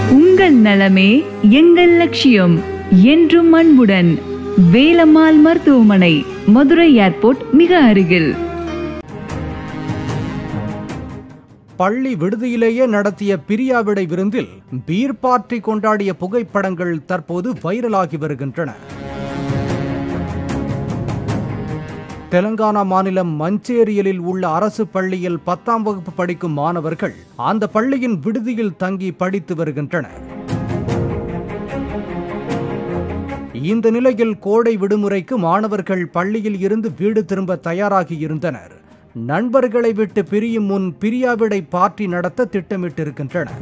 உங்கள் நலமே எங்கள் லட்சியம் என்றும் அன்புடன் வேலம்மாள் மருத்துவமனை மதுரை ஏர்போர்ட் மிக அருகில் பள்ளி விடுதியிலேயே நடத்திய பிரியாவிடை விருந்தில் பீர் பார்ட்டி கொண்டாடிய புகைப்படங்கள் தற்போது வைரலாகி வருகின்றன தெலங்கானா மாநிலம் மஞ்சேரியலில் உள்ள அரசு பள்ளியில் பத்தாம் வகுப்பு படிக்கும் மாணவர்கள் அந்த பள்ளியின் விடுதியில் தங்கி படித்து வருகின்றனர் இந்த நிலையில் கோடை விடுமுறைக்கு மாணவர்கள் பள்ளியில் இருந்து வீடு திரும்ப தயாராகி இருந்தனர் நண்பர்களை விட்டு பிரியும் முன் பிரியாவிடை பார்ட்டி நடத்த திட்டமிட்டிருக்கின்றனர்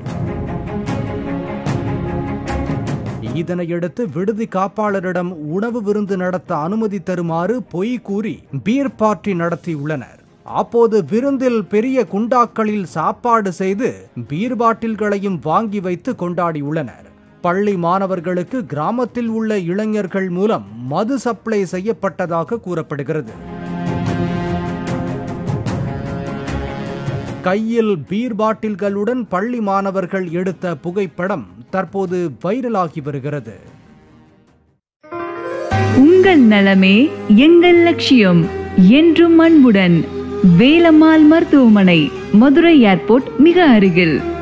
இதனையடுத்து விடுதி காப்பாளரிடம் உணவு விருந்து நடத்த அனுமதி தருமாறு பொய் கூறி பீர் பார்ட்டி நடத்தியுள்ளனர் அப்போது விருந்தில் பெரிய குண்டாக்களில் சாப்பாடு செய்து பீர் பாட்டில்களையும் வாங்கி வைத்து கொண்டாடியுள்ளனர் பள்ளி மாணவர்களுக்கு கிராமத்தில் உள்ள இளைஞர்கள் மூலம் மது சப்ளை செய்யப்பட்டதாக கூறப்படுகிறது கையில் பீர் பாட்டில்களுடன் பள்ளி மாணவர்கள் எடுத்த புகைப்படம் தற்போது வைரலாகி வருகிறது உங்கள் நலமே எங்கள் லட்சியம் என்றும் அன்புடன் வேலம்மாள் மருத்துவமனை மதுரை ஏர்போர்ட் மிக அருகில்